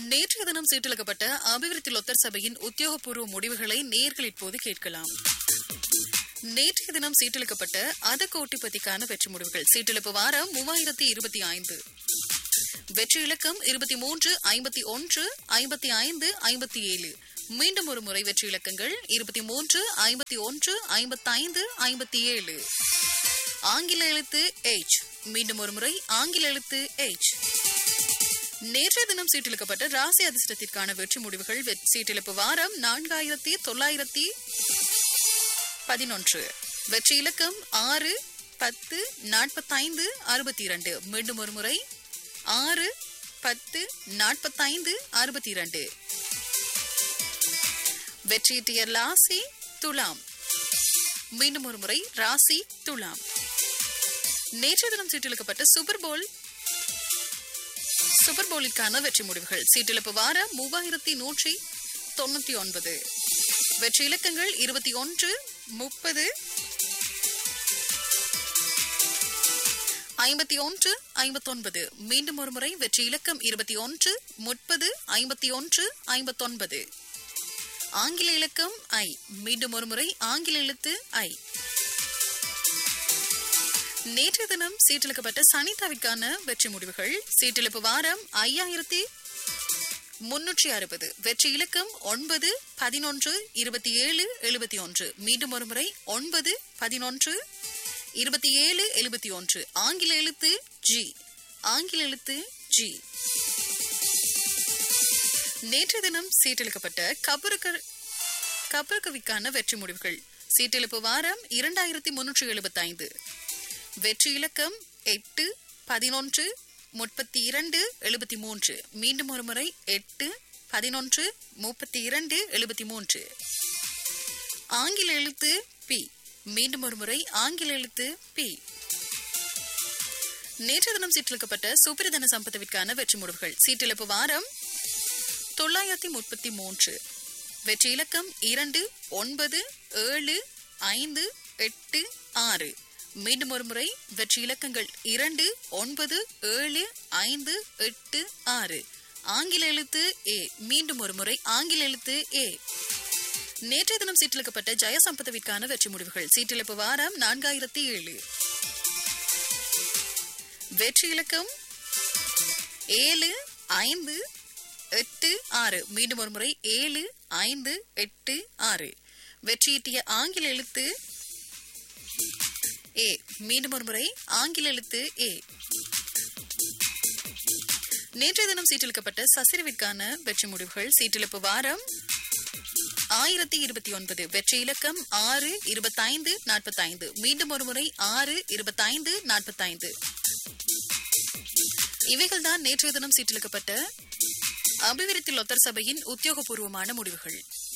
நேற்றைய தினம் சீட்டளிக்கப்பட்ட அபிவிருத்தி லொத்தர் சபையின் உத்தியோகபூர்வ முடிவுகளை நேர்கள் இப்போது கேட்கலாம் நேற்றைய தினம் சீட்டளிக்கப்பட்ட அத கோட்டிப்பதிக்கான வெற்றி முடிவுகள் சீட்டளிப்பு வாரம் மூவாயிரத்தி இருபத்தி ஐந்து வெற்றி இலக்கம் இருபத்தி மூன்று ஐம்பத்தி ஒன்று ஐம்பத்தி ஐந்து ஐம்பத்தி ஏழு மீண்டும் ஒரு முறை வெற்றி இலக்கங்கள் இருபத்தி மூன்று ஐம்பத்தி ஒன்று ஐம்பத்தைந்து ஐம்பத்தி ஏழு ஆங்கில எழுத்து H மீண்டும் ஒரு முறை ஆங்கில எழுத்து H நேற்றைய தினம் சீட்டிழுக்கப்பட்ட ராசி அதிர்ஷ்டத்திற்கான வெற்றி முடிவுகள் வெ- சீட்டிழப்பு வாரம் நான்காயிரத்தி தொள்ளாயிரத்தி பதினொன்று வெற்றி இலக்கம் ஆறு பத்து நாற்பத்தைந்து அறுபத்தி இரண்டு மீண்டும் ஒரு முறை ஆறு பத்து நாற்பத்தைந்து அறுபத்தி இரண்டு வெற்றியிட்டிய ராசி துலாம் மீண்டும் ஒரு முறை ராசி துலாம் நேற்றைய தினம் சீட்டிழுக்கப்பட்ட சூப்பர் போல் சூப்பர் போலிற்கான வெற்றி முடிவுகள் சீட்டிழப்பு வாரம் மூவாயிரத்தி நூற்றி தொண்ணூத்தி ஒன்பது வெற்றி இலக்கங்கள் இருபத்தி ஒன்று முப்பது ஐம்பத்தி ஒன்று ஐம்பத்தொன்பது மீண்டும் ஒரு முறை வெற்றி இலக்கம் இருபத்தி ஒன்று முப்பது ஐம்பத்தி ஒன்று ஐம்பத்தொன்பது ஆங்கில இலக்கம் ஐ மீண்டும் ஒரு முறை ஆங்கில எழுத்து ஐ நேற்றைய தினம் சீட்டிழுக்கப்பட்ட சனிதாவிற்கான வெற்றி முடிவுகள் சீட்டிழப்பு வாரம் ஐயாயிரத்தி முன்னூற்றி அறுபது வெற்றி இலக்கம் ஒன்பது பதினொன்று இருபத்தி ஏழு எழுபத்தி ஒன்று மீண்டும் ஒரு முறை ஒன்பது பதினொன்று இருபத்தி ஏழு எழுபத்தி ஒன்று ஆங்கில எழுத்து ஜி ஆங்கில எழுத்து ஜி நேற்றைய தினம் சீட்டெழுக்கப்பட்ட கபருக்கு கபருக்கவிக்கான வெற்றி முடிவுகள் சீட்டெழுப்பு வாரம் இரண்டாயிரத்தி முன்னூற்றி எழுபத்தைந்து வெற்றி இலக்கம் எட்டு பதினொன்று முப்பத்தி இரண்டு எழுபத்தி மூன்று மீண்டும் ஒரு முறை எட்டு பதினொன்று முப்பத்தி இரண்டு எழுபத்தி மூன்று ஆங்கில எழுத்து பி மீண்டும் ஒரு முறை ஆங்கில எழுத்து பி நேற்று தினம் சீட்டிழுக்கப்பட்ட சுப்பிரதன சம்பதவிற்கான வெற்றி முடிவுகள் சீட்டிழப்பு வாரம் தொள்ளாயிரத்தி முப்பத்தி மூன்று வெற்றி இலக்கம் இரண்டு ஒன்பது ஏழு ஐந்து எட்டு ஆறு மீண்டும் ஒரு முறை வெற்றி இலக்கங்கள் இரண்டு ஒன்பது ஏழு ஐந்து எட்டு ஆறு ஆங்கில எழுத்து ஏ மீண்டும் ஒரு முறை ஆங்கில எழுத்து ஏ நேற்றைய தினம் சீட்டிழுக்கப்பட்ட ஜெயசம்பதவிற்கான வெற்றி முடிவுகள் சீட்டிழப்பு வாரம் நான்காயிரத்தி ஏழு வெற்றி இலக்கம் ஏழு ஐந்து எட்டு ஆறு மீண்டும் ஒரு முறை ஏழு ஐந்து எட்டு ஆறு வெற்றியீட்டிய ஆங்கில எழுத்து ஏ மீண்டும் ஒரு முறை ஆங்கில எழுத்து ஏ நேற்றைய தினம் சீட்டிழுக்கப்பட்ட சசிரவிற்கான வெற்றி முடிவுகள் சீட்டிழப்பு வாரம் ஆயிரத்தி இருபத்தி ஒன்பது வெற்றி இலக்கம் ஆறு இருபத்தைந்து நாற்பத்தைந்து மீண்டும் ஒரு முறை ஆறு இருபத்தைந்து நாற்பத்தைந்து இவைகள்தான் நேற்றைய தினம் சீட்டிழுக்கப்பட்ட அபிவிருத்தி லொத்தர் சபையின் உத்தியோகபூர்வமான முடிவுகள்